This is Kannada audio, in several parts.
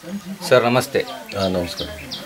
ಸರ್ ನಮಸ್ತೆ ಹಾಂ ನಮಸ್ಕಾರ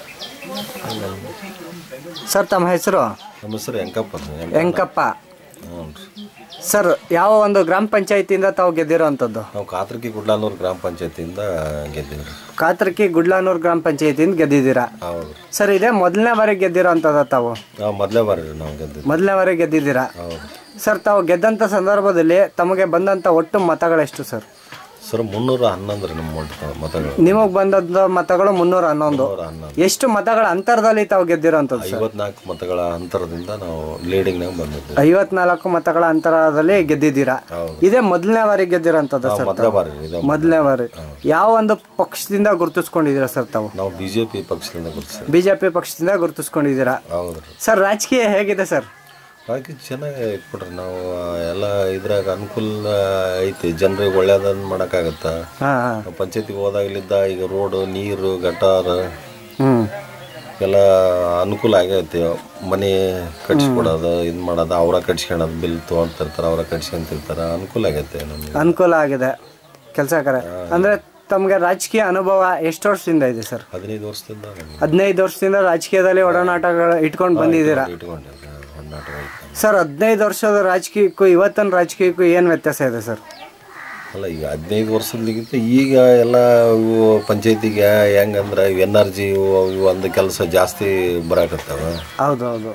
ಸರ್ ತಮ್ಮ ಹೆಸರು ನಮ್ಮ ಹೆಸರು ಎಂಕಪ್ಪ ಅಂತ. ವೆಂಕಪ್ಪ ಹ್ಞೂ ರೀ ಸರ್ ಯಾವ ಒಂದು ಗ್ರಾಮ ಪಂಚಾಯತಿಯಿಂದ ತಾವು ಗೆದ್ದಿರೋವಂಥದ್ದು ನಾವು ಕಾತ್ರಕಿ ಗುಡ್ಲಾನೂರು ಗ್ರಾಮ ಪಂಚಾಯತಿಯಿಂದ ಗೆದ್ದೀವಿ ರೀ ಕಾತರ್ಕಿ ಗುಡ್ಲಾನೂರು ಗ್ರಾಮ ಪಂಚಾಯತಿಯಿಂದ ಗೆದ್ದಿದ್ದೀರಾ ಹೌದು ಸರ್ ಇದೇ ಮೊದಲನೇ ಬಾರಿ ಗೆದ್ದಿರೋ ಅಂಥದ್ದು ತಾವು ನಾವು ಮೊದಲೇ ಬಾರಿ ರೀ ನಾವು ಗೆದ್ದಿದ್ದು ಮೊದಲನೇ ಬಾರಿ ಗೆದ್ದಿದ್ದೀರಾ ಹೌದು ಸರ್ ತಾವು ಗೆದ್ದಂಥ ಸಂದರ್ಭದಲ್ಲಿ ತಮಗೆ ಬಂದಂಥ ಒಟ್ಟು ಮತಗಳೆಷ್ಟು ಸರ್ ಸರ್ ಮುನ್ನೂರ ಹನ್ನೊಂದು ರೀ ನಮ್ಮ ಒಟ್ಟು ಮತಗಳು ನಿಮಗೆ ಬಂದಂಥ ಮತಗಳು ಮುನ್ನೂರ ಹನ್ನೊಂದು ಮುನ್ನೂರ ಹನ್ನೊಂದು ಎಷ್ಟು ಮತಗಳ ಅಂತರದಲ್ಲಿ ತಾವು ಗೆದ್ದಿರೋಂಥದ್ದು ಸರ್ ಐವತ್ನಾಲ್ಕು ಮತಗಳ ಅಂತರದಿಂದ ನಾವು ಲೀಡಿಂಗ್ನಾಗ ಬಂದಿದ್ವಿ ಐವತ್ನಾಲ್ಕು ಮತಗಳ ಅಂತರದಲ್ಲಿ ಗೆದ್ದಿದ್ದೀರಾ ಹೌದು ಇದೇ ಮೊದಲನೇ ಬಾರಿ ಗೆದ್ದಿರೋಂಥದ್ದು ಸರ್ ಮೊದಲೇ ಬಾರಿ ರೀ ಇದು ಮೊದಲನೇ ಬಾರಿ ಯಾವ ಒಂದು ಪಕ್ಷದಿಂದ ಗುರುತಿಸ್ಕೊಂಡಿದ್ದೀರಾ ಸರ್ ತಾವು ನಾವು ಬಿ ಜೆ ಪಿ ಪಕ್ಷದಿಂದ ಗುರುತಿಸಿ ಬಿಜೆಪಿ ಪಕ್ಷದಿಂದ ಗುರುತಿಸ್ಕೊಂಡಿದ್ದೀರಾ ಹೌದು ರೀ ಸರ್ ರಾಜಕೀಯ ಹೇಗಿದೆ ಸರ್ ಬಾಕಿ ಚೆನ್ನಾಗಿ ಇಟ್ಬಿಟ್ರಿ ನಾವು ಎಲ್ಲ ಇದ್ರಾಗ ಅನುಕೂಲ ಐತಿ ಜನರಿಗೆ ಒಳ್ಳೇದನ್ನ ಮಾಡೋಕ್ಕಾಗತ್ತಾ ಹಾ ಹಾ ಪಂಚಾಯತಿಗೆ ಹೋದಾಗಲಿದ್ದ ಈಗ ರೋಡು ನೀರು ಗಟಾರ ಹ್ಮ್ ಎಲ್ಲ ಅನುಕೂಲ ಆಗೈತಿ ಮನೆ ಕಟ್ಸ್ಕೊಡೋದು ಇದು ಮಾಡೋದು ಅವರ ಕಟ್ಸ್ಕೊಳೋದು ಬಿಲ್ ತೊಗೊಂತಿರ್ತಾರೆ ಅವರ ಕಟ್ಸ್ಕೊಂತಿರ್ತಾರೆ ಅನುಕೂಲ ಆಗೈತೆ ನಮಗೆ ಅನುಕೂಲ ಆಗಿದೆ ಕೆಲಸ ಕರೆ ಅಂದ್ರೆ ತಮಗೆ ರಾಜಕೀಯ ಅನುಭವ ಎಷ್ಟು ವರ್ಷದಿಂದ ಇದೆ ಸರ್ ಹದಿನೈದು ವರ್ಷದಿಂದ ನಮ್ಗೆ ಹದಿನೈದು ವರ್ಷದಿಂದ ರಾಜಕೀಯದಲ್ಲಿ ಒಡನಾಟಗಳು ಇಟ್ಕೊಂಡು ಬಂದಿದ್ದೀರಾ ಇಟ್ಕೊಂಡಿದ್ದೆ ಹೊನ್ನಾಟ ಐತೆ ಸರ್ ಹದಿನೈದು ವರ್ಷದ ರಾಜಕೀಯಕ್ಕೂ ಇವತ್ತಿನ ರಾಜಕೀಯಕ್ಕೂ ಏನು ವ್ಯತ್ಯಾಸ ಇದೆ ಸರ್ ಅಲ್ಲ ಈಗ ಹದಿನೈದು ವರ್ಷದಲ್ಲಿಗಿಂತ ಈಗ ಎಲ್ಲ ಇವು ಪಂಚಾಯತಿಗೆ ಹೆಂಗಂದ್ರೆ ಇವು ಎನ್ ಆರ್ ಜಿ ಇವು ಇವು ಒಂದು ಕೆಲಸ ಜಾಸ್ತಿ ಬರಾಕತ್ತಾವ ಹೌದು ಹೌದು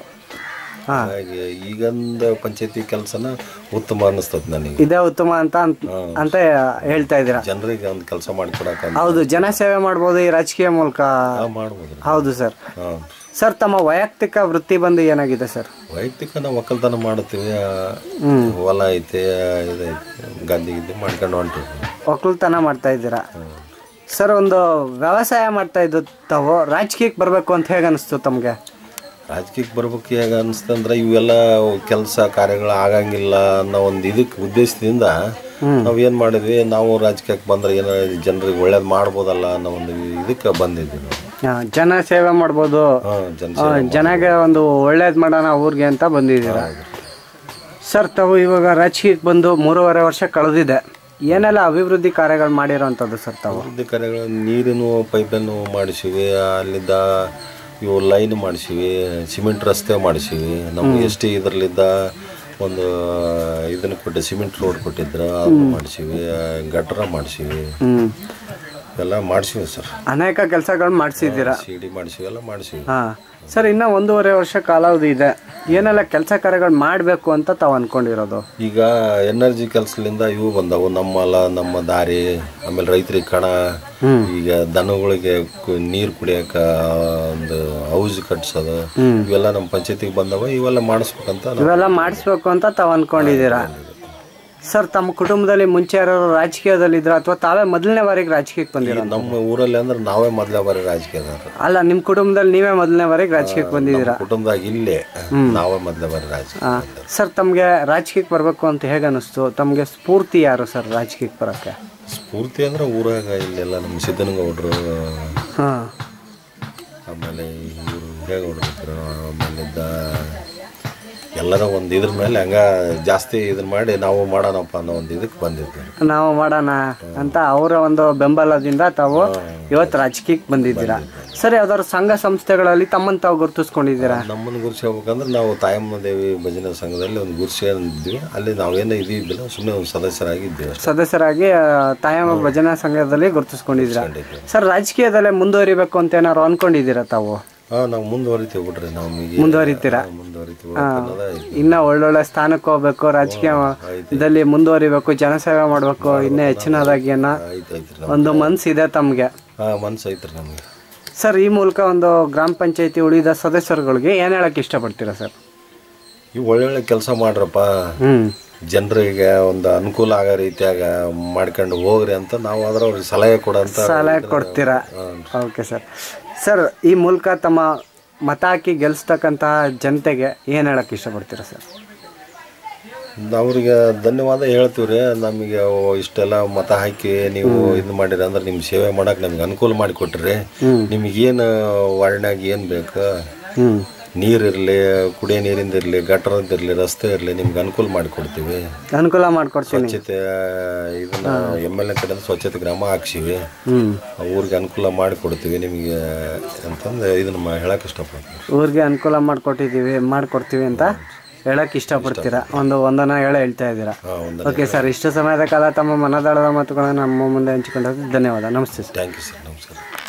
ಹಾಂ ಹಾಗಾಗಿ ಈಗಂದ ಪಂಚಾಯತಿ ಕೆಲಸನ ಉತ್ತಮ ಅನ್ನಿಸ್ತದೆ ನನಗೆ ಇದೇ ಉತ್ತಮ ಅಂತ ಅಂತ- ಅಂತ ಹೇಳ್ತಾ ಇದ್ದೀರಾ ಜನರಿಗೆ ಒಂದು ಕೆಲಸ ಮಾಡಿಕೊಡಕ್ಕೆ ಹೌದು ಜನ ಸೇವೆ ಮಾಡ್ಬೋದು ಈ ರಾಜಕೀಯ ಮೂಲಕ ಮಾಡ್ಬೋದು ಹೌದು ಸರ್ ಹಾಂ ಸರ್ ತಮ್ಮ ವೈಯಕ್ತಿಕ ವೃತ್ತಿ ಬಂದು ಏನಾಗಿದೆ ಸರ್ ವೈಯಕ್ತಿಕ ನಾವು ಒಕ್ಕಲ್ತನ ಮಾಡ್ತೀವಿ ಆ, ಹೊಲ ಐತೆ ಇದೈತೆ ಗದ್ದೆ ಗಿದ್ದೆ ಮಾಡ್ಕೊಂಡು ಹೊಂಟಿವಿ ಒಕ್ಕಲ್ತನ ಮಾಡ್ತಾ ಇದ್ದೀರಾ ಸರ್ ಒಂದು ವ್ಯವಸಾಯ ಮಾಡ್ತಾ ಇದ್ದು ತಾವು ರಾಜಕೀಯಕ್ಕೆ ಬರಬೇಕು ಅಂತ ಹೇಗೆ ಅನಿಸ್ತು ತಮಗೆ ರಾಜಕೀಯಕ್ಕೆ ಬರ್ಬೇಕು ಹೇಗೆ ಅನಿಸ್ತಂದ್ರೆ ಇವೆಲ್ಲ ಕೆಲಸ ಕಾರ್ಯಗಳು ಆಗಂಗಿಲ್ಲ ಅನ್ನೋ ಒಂದು ಇದಕ್ಕೆ ಉದ್ದೇಶದಿಂದ ನಾವು ಏನು ಮಾಡಿದ್ವಿ ನಾವು ರಾಜಕೀಯಕ್ಕೆ ಬಂದ್ರೆ ಏನೋ ಜನರಿಗೆ ಒಳ್ಳೇದು ಮಾಡ್ಬೋದಲ್ಲ ಅನ್ನೋ ಒಂದು ಇದಕ್ಕೆ ಬಂದಿದ್ವಿ ನಾವು ಜನ ಸೇವೆ ಮಾಡ್ಬೋದು ಹಾಂ ಜನ ಆ, ಜನಗೆ ಒಂದು ಒಳ್ಳೇದು ಮಾಡೋಣ ಊರಿಗೆ ಅಂತ ಬಂದಿದ್ದೀರಾ ಸರ್ ತಾವು ಇವಾಗ ರಾಜಕೀಯಕ್ಕೆ ಬಂದು ಮೂರುವರೆ ವರ್ಷ ಕಳೆದಿದೆ ಏನೆಲ್ಲ ಅಭಿವೃದ್ಧಿ ಕಾರ್ಯಗಳು ಮಾಡಿರೋಂಥದ್ದು ಸರ್ ತಾವು ಅಭಿವೃದ್ಧಿ ಕಾರ್ಯಗಳು ನೀರಿನ ಪೈಪನ್ನು ಮಾಡಿಸಿವಿ ಅಲ್ಲಿದ್ದ ಇವು ಲೈನ್ ಮಾಡಿಸಿವಿ ಸಿಮೆಂಟ್ ರಸ್ತೆ ಮಾಡಿಸಿವಿ ನಮ್ಗೆ ಎಷ್ಟು ಇದರಲ್ಲಿದ್ದ ಒಂದು ಇದನ್ನು ಕೊಟ್ಟು ಸಿಮೆಂಟ್ ರೋಡ್ ಕೊಟ್ಟಿದ್ರು ಅದನ್ನು ಮಾಡಿಸಿವಿ ಗಟ್ರ ಮಾಡಿಸಿವಿ ಹ್ಞೂ ಎಲ್ಲ ಮಾಡಿಸಿವಿ ಸರ್ ಅನೇಕ ಕೆಲಸಗಳು ಮಾಡಿಸಿದ್ದೀರಾ ಸಿ ಡಿ ಮಾಡಿಸಿವಿ ಎಲ್ಲ ಮಾಡಿಸಿವಿ ಹಾಂ ಸರ್ ಇನ್ನೂ ಒಂದೂವರೆ ವರ್ಷ ಕಾಲಾವಧಿ ಇದೆ ಏನೆಲ್ಲ ಕೆಲಸ ಕಾರ್ಯಗಳು ಮಾಡಬೇಕು ಅಂತ ತಾವು ಅಂದ್ಕೊಂಡಿರೋದು ಈಗ ಎನರ್ಜಿ ಕೆಲಸದಿಂದ ಇವು ಬಂದವು ನಮ್ಮ ಹೊಲ ನಮ್ಮ ದಾರಿ ಆಮೇಲೆ ರೈತರಿಗೆ ಕಣ ಈಗ ದನಗಳಿಗೆ ನೀರು ಕುಡಿಯಕ ಒಂದು ಹೌಸ್ ಕಟ್ಸೋದು ಇವೆಲ್ಲ ನಮ್ಮ ಪಂಚಾಯತಿಗೆ ಬಂದವ ಇವೆಲ್ಲ ಮಾಡಿಸ್ಬೇಕಂತ ನಾವು ಇವೆಲ್ಲ ಮಾಡಿಸ್ಬೇಕು ಅಂತ ತಾವು ಅಂದ್ಕೊಂಡಿದ್ದೀರಾ ಸರ್ ತಮ್ಮ ಕುಟುಂಬದಲ್ಲಿ ಮುಂಚೆ ಯಾರು ರಾಜಕೀಯದಲ್ಲಿ ಇದ್ರ ಅಥವಾ ತಾವೇ ಮೊದಲನೇ ಬಾರಿಗೆ ರಾಜಕೀಯಕ್ಕೆ ಬಂದಿರೋ ನಮ್ಮ ಊರಲ್ಲಿ ಅಂದ್ರೆ ನಾವೇ ಮೊದಲೇ ಬಾರಿ ರಾಜಕೀಯದವ್ರು ಅಲ್ಲ ನಿಮ್ಮ ಕುಟುಂಬದಲ್ಲಿ ನೀವೇ ಮೊದಲನೇ ಬಾರಿಗೆ ರಾಜಕೀಯಕ್ಕೆ ಬಂದಿದ್ದೀರಾ ಕುಟುಂಬದಾಗ ಇಲ್ಲೇ ನಾವೇ ಮೊದಲೇ ಬಾರಿ ರಾಜಕೀಯ ಆ, ಸರ್ ತಮಗೆ ರಾಜಕೀಯಕ್ಕೆ ಬರಬೇಕು ಅಂತ ಹೇಗೆ ಅನಿಸ್ತು ತಮಗೆ ಸ್ಫೂರ್ತಿ ಯಾರು ಸರ್ ರಾಜಕೀಯಕ್ಕೆ ಬರೋಕ್ಕೆ ಸ್ಫೂರ್ತಿ ಅಂದ್ರೆ ಊರಾಗ ಇಲ್ಲೆಲ್ಲ ನಮ್ಮ ಸಿದ್ದನಗೌಡರು ಹಾಂ ಆಮೇಲೆ ಇವರು ಹೇಗೌಡರು ಆಮೇಲಿದ್ದ ಎಲ್ಲರ ಒಂದು ಇದ್ರ ಮೇಲೆ ಹಂಗ ಜಾಸ್ತಿ ಇದನ್ನ ಮಾಡಿ ನಾವು ಮಾಡೋಣಪ್ಪ ಅನ್ನೋ ಒಂದು ಇದಕ್ಕೆ ಬಂದಿದ್ದೆ ನಾವು ಮಾಡೋಣ ಅಂತ ಅವರ ಒಂದು ಬೆಂಬಲದಿಂದ ತಾವು ಇವತ್ತು ರಾಜಕೀಯಕ್ಕೆ ಬಂದಿದ್ದೀರಾ ಸರ್ ಯಾವ್ದಾದ್ರು ಸಂಘ ಸಂಸ್ಥೆಗಳಲ್ಲಿ ತಮ್ಮನ್ನು ತಾವು ಗುರುತಿಸ್ಕೊಂಡಿದ್ದೀರಾ ನಮ್ಮನ್ನು ಗುರುಸ್ಕೋಬೇಕಂದ್ರೆ ನಾವು ತಾಯಮ್ಮ ದೇವಿ ಭಜನಾ ಸಂಘದಲ್ಲಿ ಒಂದು ಗುರುಸಿದ್ವಿ ಅಲ್ಲಿ ನಾವೇನೋ ಇದಿದ್ದಿಲ್ಲ ಸುಮ್ಮನೆ ಒಂದು ಸದಸ್ಯರಾಗಿ ಇದ್ದೀವಿ ಅಷ್ಟೇ ಸದಸ್ಯರಾಗಿ ಆ, ತಾಯಮ್ಮ ಭಜನಾ ಸಂಘದಲ್ಲಿ ಗುರುತಿಸ್ಕೊಂಡಿದ್ದೀರಾ ಕಂಡಿದ್ದೀವಿ. ಸರ್ ರಾಜಕೀಯದಲ್ಲೇ ಮುಂದುವರಿಬೇಕು ಅಂತ ಏನಾದ್ರು ಅನ್ಕೊಂಡಿದ್ದೀರಾ ತಾವು ಹಾಂ ನಾವು ಮುಂದುವರಿತೀವಿ ಬಿಡ್ರಿ ನಮಗೆ ಮುಂದುವರಿತೀರಾ? ಮುಂದುವರಿತೀವಿ ಅನ್ನೋದ ಐತಿ. ಇನ್ನ ಒಳ್ಳೊಳ್ಳೆ ಸ್ಥಾನಕ್ಕೆ ಹೋಗ್ಬೇಕು ರಾಜಕೀಯದಲ್ಲಿ ಮುಂದುವರಿಬೇಕು ಜನಸೇವೆ ಮಾಡಬೇಕು ಇನ್ನೂ ಹೆಚ್ಚಿನದಾಗಿ ಅನ್ನೋ ಐತೆ ಐತ್ರಿ ನಮ್ಗೆ ಒಂದು ಮನಸ್ಸಿದೆ ತಮಗೆ ಹಾಂ ಮನ್ಸು ಐತ್ರಿ ನಮಗೆ ಸರ್ ಈ ಮೂಲಕ ಒಂದು ಗ್ರಾಮ ಪಂಚಾಯತಿ ಉಳಿದ ಸದಸ್ಯರುಗಳಿಗೆ ಏನು ಹೇಳಕ್ಕೆ ಇಷ್ಟಪಡ್ತೀರಾ ಸರ್ ಇವು ಒಳ್ಳೊಳ್ಳೆ ಕೆಲಸ ಮಾಡ್ರಪ್ಪ ಹ್ಞೂ ಜನರಿಗೆ ಒಂದು ಅನುಕೂಲ ಆಗೋ ರೀತಿಯಾಗ ಮಾಡ್ಕೊಂಡು ಹೋಗ್ರಿ ಅಂತ ನಾವು ಅದ್ರ ಅವ್ರಿಗೆ ಸಲಹೆ ಕೊಡಂತ ಸಲಹೆ ಕೊಡ್ತೀರಾ ಓಕೆ ಸರ್ ಸರ್ ಈ ಮೂಲಕ ತಮ್ಮ ಮತ ಹಾಕಿ ಗೆಲ್ಲಿಸ್ತಕ್ಕಂತಹ ಜನತೆಗೆ ಏನು ಹೇಳಕ್ಕೆ ಇಷ್ಟಪಡ್ತೀರಾ ಸರ್ ಅವ್ರಿಗೆ ಧನ್ಯವಾದ ಹೇಳ್ತೀವಿ ರೀ ನಮಗೆ ಅವು ಇಷ್ಟೆಲ್ಲ ಮತ ಹಾಕಿ ನೀವು ಇದು ಮಾಡಿರಿ ಅಂದ್ರೆ ನಿಮ್ಮ ಸೇವೆ ಮಾಡಕ್ಕೆ ನಮ್ಗೆ ಅನುಕೂಲ ಮಾಡಿಕೊಟ್ರಿ ನಿಮಗೇನು ವಾರ್ಡ್ನಾಗ ಏನು ಬೇಕು ಹ್ಞೂ ನೀರಿರಲಿ ಕುಡಿಯೋ ನೀರಿಂದ ಇರಲಿ ಗಟರದ್ದು ಇರಲಿ ರಸ್ತೆ ಇರಲಿ ನಿಮ್ಗೆ ಅನುಕೂಲ ಮಾಡಿಕೊಡ್ತೀವಿ ಅನುಕೂಲ ಮಾಡ್ಕೊಡ್ತೀನಿ ಸ್ವಚ್ಛತೆ ಇದನ್ನ ಎಮ್ ಎಲ್ ಎ ಕಡೆಯಿಂದ ಸ್ವಚ್ಛತೆ ಗ್ರಾಮ ಹಾಕ್ಸಿವಿ ಹ್ಞೂ ಊರಿಗೆ ಅನುಕೂಲ ಮಾಡಿಕೊಡ್ತೀವಿ ನಿಮಗೆ ಅಂತಂದು ಇದನ್ನ ಮ- ಹೇಳಕ್ಕೆ ಇಷ್ಟಪಡ್ತೀನಿ ಊರಿಗೆ ಅನುಕೂಲ ಮಾಡಿಕೊಟ್ಟಿದ್ದೀವಿ ಮಾಡಿಕೊಡ್ತೀವಿ ಅಂತ ಹೇಳಕ್ಕೆ ಇಷ್ಟಪಡ್ತೀರಾ ಒಂದು ಒಂದನ ಹೇಳ ಹೇಳ್ತಾ ಇದ್ದೀರಾ ಹಾಂ ಒಂದು ಓಕೆ ಸರ್ ಇಷ್ಟು ಸಮಯದ ಕಾಲ ತಮ್ಮ ಮನದಾಳದ ಮಾತುಗಳನ್ನು ನಮ್ಮ ಮುಂದೆ ಹಂಚಿಕೊಂಡದ್ದು ಧನ್ಯವಾದ ನಮಸ್ತೆ ಸರ್ ಥ್ಯಾಂಕ್ ಯು ಸರ್ ನಮಸ್ಕಾರ